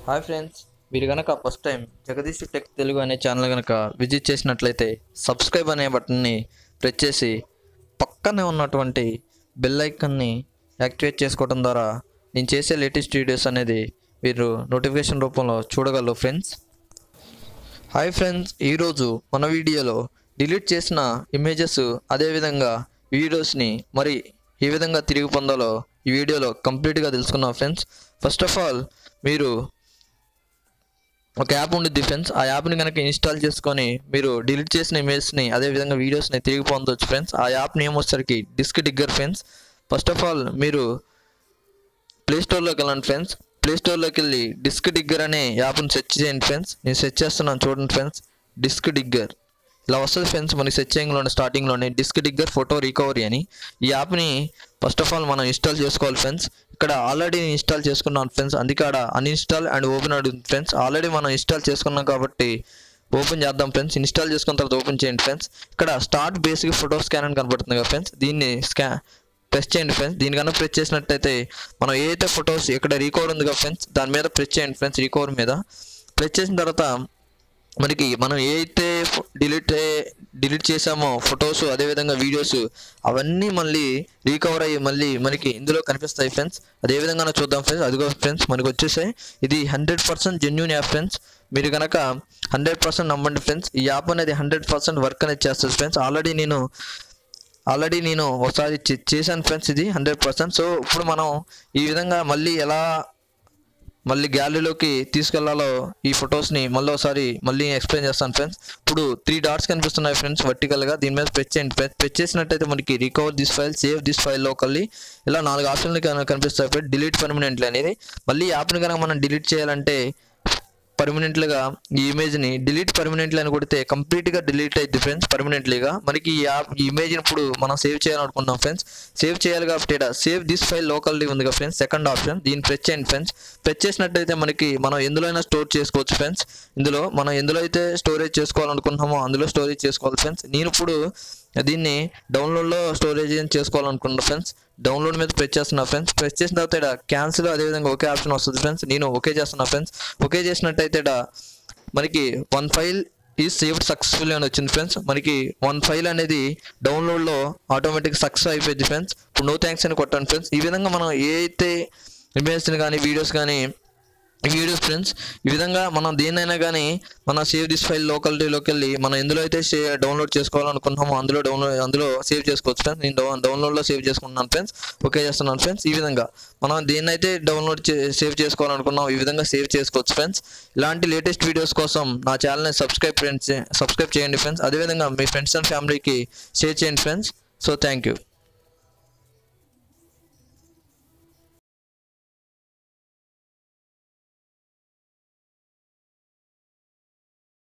hi friends మీరు కనుక first time Jagadish tech Telugu అనే ఛానల్ కనుక విజిట్ చేసినట్లయితే సబ్స్క్రైబ్ అనే బటన్ని ప్రెస్ చేసి పక్కనే ఉన్నటువంటి బెల్ ఐకన్ని యాక్టివేట్ చేసుకోవడం ద్వారా నేను చేసే లేటెస్ట్ వీడియోస్ అనేది మీరు నోటిఫికేషన్ రూపంలో చూడగలరు ఫ్రెండ్స్ హాయ్ ఫ్రెండ్స్ ఈరోజు మన వీడియోలో డిలీట్ చేసిన ఇమేజెస్ అదేవిధంగా వీడియోస్ని మరి ఏ విధంగా తిరిగి పొందాలో ఈ వీడియోలో కంప్లీట్గా తెలుసుకున్నాం ఫ్రెండ్స్ ఫస్ట్ ఆఫ్ ఆల్ మీరు ఒక యాప్ ఉండిద్ది ఫ్రెండ్స్ ఆ యాప్ని కనుక ఇన్స్టాల్ చేసుకొని మీరు డిలీట్ చేసిన ఇమేజ్ని అదేవిధంగా వీడియోస్ని తిరిగి పొందవచ్చు ఫ్రెండ్స్ ఆ యాప్ నేమ్ వచ్చేసరికి Disk Digger friends first of all మీరు ప్లే స్టోర్లోకి వెళ్ళండి ఫ్రెండ్స్ ప్లే స్టోర్లోకి వెళ్ళి డిస్క్ డిగ్గర్ అనే యాప్ని సెర్చ్ చేయండి ఫ్రెండ్స్ నేను సెర్చ్ చేస్తున్నాను చూడండి ఫ్రెండ్స్ డిస్క్ డిగ్గర్ ఇలా వస్తుంది ఫ్రెండ్స్ మనకి సెర్చ్ చేయడంలోనే స్టార్టింగ్లోనే డిస్క్ డిగ్గర్ ఫోటో రికవరీ అని ఈ యాప్ని ఫస్ట్ ఆఫ్ ఆల్ మనం ఇన్స్టాల్ చేసుకోవాలి ఫ్రెండ్స్ ఇక్కడ ఆల్రెడీ ఇన్స్టాల్ చేసుకున్నాను ఫ్రెండ్స్ అందుకే ఆడ అన్ఇన్స్టాల్ అండ్ ఓపెన్ అడుగుతుంది ఫ్రెండ్స్ ఆల్రెడీ మనం ఇన్స్టాల్ చేసుకున్నాం కాబట్టి ఓపెన్ చేద్దాం ఫ్రెండ్స్ ఇన్స్టాల్ చేసుకున్న తర్వాత ఓపెన్ చేయండి ఫ్రెండ్స్ ఇక్కడ స్టార్ట్ బేసిక్ ఫోటో స్కాన్ అని కనబడుతుంది కదా ఫ్రెండ్స్ దీన్ని స్కా ప్రెస్ చేయండి ఫ్రెండ్స్ దీనికన్నా ప్రెస్ చేసినట్టయితే మనం ఏదైతే ఫొటోస్ ఇక్కడ రికవర్ ఉంది కదా ఫ్రెండ్స్ దాని మీద ప్రెస్ చేయండి ఫ్రెండ్స్ రికవర్ మీద ప్రెస్ చేసిన తర్వాత మనకి మనం ఏ అయితే డిలీట్ డిలీట్ చేసామో ఫొటోస్ అదేవిధంగా వీడియోస్ అవన్నీ మళ్ళీ రీకవర్ అయ్యి మళ్ళీ మనకి ఇందులో కనిపిస్తాయి ఫ్రెండ్స్ అదే విధంగా చూద్దాం ఫ్రెండ్స్ అదిగో ఫ్రెండ్స్ మనకి వచ్చేసాయి ఇది hundred percent genuine app friends మీరు కనుక హండ్రెడ్ పర్సెంట్ నమ్మండి ఫ్రెండ్స్ ఈ యాప్ అనేది హండ్రెడ్ పర్సెంట్ వర్క్ అనేది చేస్తుంది ఫ్రెండ్స్ ఆల్రెడీ నేను ఆల్రెడీ నేను ఒకసారి చే- చేశాను ఫ్రెండ్స్ ఇది హండ్రెడ్ పర్సెంట్ సో ఇప్పుడు మనం ఈ విధంగా మళ్ళీ ఎలా మళ్ళీ గ్యాలరీలోకి తీసుకెళ్లాలో ఈ ఫొటోస్ని మళ్ళీ ఒకసారి మళ్ళీ ఎక్స్ప్లెయిన్ చేస్తాను ఫ్రెండ్స్ ఇప్పుడు త్రీ డాట్స్ కనిపిస్తున్నాయి ఫ్రెండ్స్ వర్టికల్గా దీని మీద ప్రెస్ చేయండి ఫ్రెండ్స్ ప్రెస్ చేసినట్టయితే మనకి recover this file save this file locally ఇలా నాలుగు ఆప్షన్లు కన- కనిపిస్తాయి ఫ్రెండ్స్ డిలీట్ పర్మనెంట్లీ అనేది మళ్ళీ ఈ యాప్ని కనుక మనం డిలీట్ చేయాలంటే పర్మనెంట్లీగా ఈ ఇమేజ్ని డిలీట్ పర్మనెంట్లీ అని కొడితే కంప్లీట్గా డిలీట్ అయింది ఫ్రెండ్స్ పర్మనెంట్లీగా మనకి ఈ యాప్ ఈ ఇమేజ్ని ఇప్పుడు మనం సేవ్ చేయాలనుకుంటున్నాం ఫ్రెండ్స్ సేవ్ చేయాలి కాబట్టి ఇక్కడ సేవ్ దిస్ ఫైల్ లోకల్లీ ఉంది కదా ఫ్రెండ్స్ సెకండ్ ఆప్షన్ దీన్ని ప్రెస్ చేయండి ఫ్రెండ్స్ ప్రెస్ చేసినట్టయితే మనకి మనం ఎందులో అయినా స్టోర్ చేసుకోవచ్చు ఫ్రెండ్స్ ఇందులో మనం ఎందులో అయితే స్టోరేజ్ చేసుకోవాలనుకుంటున్నామో అందులో స్టోరేజ్ చేసుకోవాలి ఫ్రెండ్స్ నేను ఇప్పుడు దీన్ని డౌన్లోడ్లో స్టోరేజ్ చేసుకోవాలనుకుంటున్నా ఫ్రెండ్స్ డౌన్లోడ్ మీద ప్రెస్ చేస్తున్నా ఫ్రెండ్స్ ప్రెస్ చేసిన తర్వాత ఇక్కడ క్యాన్సిల్ అదేవిధంగా ఒకే ఆప్షన్ వస్తుంది ఫ్రెండ్స్ నేను ఓకే చేస్తున్నా ఫ్రెండ్స్ ఓకే చేసినట్టయితే ఇక్కడ మనకి వన్ ఫైల్ ఈ సేవ్డ్ సక్సెస్ఫుల్ అని వచ్చింది ఫ్రెండ్స్ మనకి వన్ ఫైల్ అనేది డౌన్లోడ్లో ఆటోమేటిక్ సక్సెస్ అయిపోయింది ఫ్రెండ్స్ ఇప్పుడు నో థ్యాంక్స్ అని కొట్టాను ఫ్రెండ్స్ ఈ విధంగా మనం ఏ అయితే ఇమేజ్ని కానీ వీడియోస్ కానీ ఈ వీడియోస్ ఫ్రెండ్స్ ఈ విధంగా మనం దేన్నైనా కానీ మన సేవ్ దిస్ ఫైల్ లోకల్టీలోకి వెళ్ళి మనం ఎందులో అయితే డౌన్లోడ్ చేసుకోవాలనుకుంటున్నామో అందులో డౌన్లోడ్ అందులో సేవ్ చేసుకోవచ్చు ఫ్రెండ్స్ నేను డౌన్ డౌన్లోడ్లో సేవ్ చేసుకుంటున్నాను ఫ్రెండ్స్ ఓకే చేస్తున్నాను ఫ్రెండ్స్ ఈ విధంగా మనం దేన్నైతే డౌన్లోడ్ సేవ్ చేసుకోవాలనుకున్నాం ఈ విధంగా సేవ్ చేసుకోవచ్చు ఫ్రెండ్స్ ఇలాంటి లేటెస్ట్ వీడియోస్ కోసం నా ఛానల్ని సబ్స్క్రైబ్ ఫ్రెండ్స్ సబ్స్క్రైబ్ చేయండి ఫ్రెండ్స్ అదేవిధంగా మీ ఫ్రెండ్స్ అండ్ ఫ్యామిలీకి షేర్ చేయండి ఫ్రెండ్స్ సో థ్యాంక్ యూ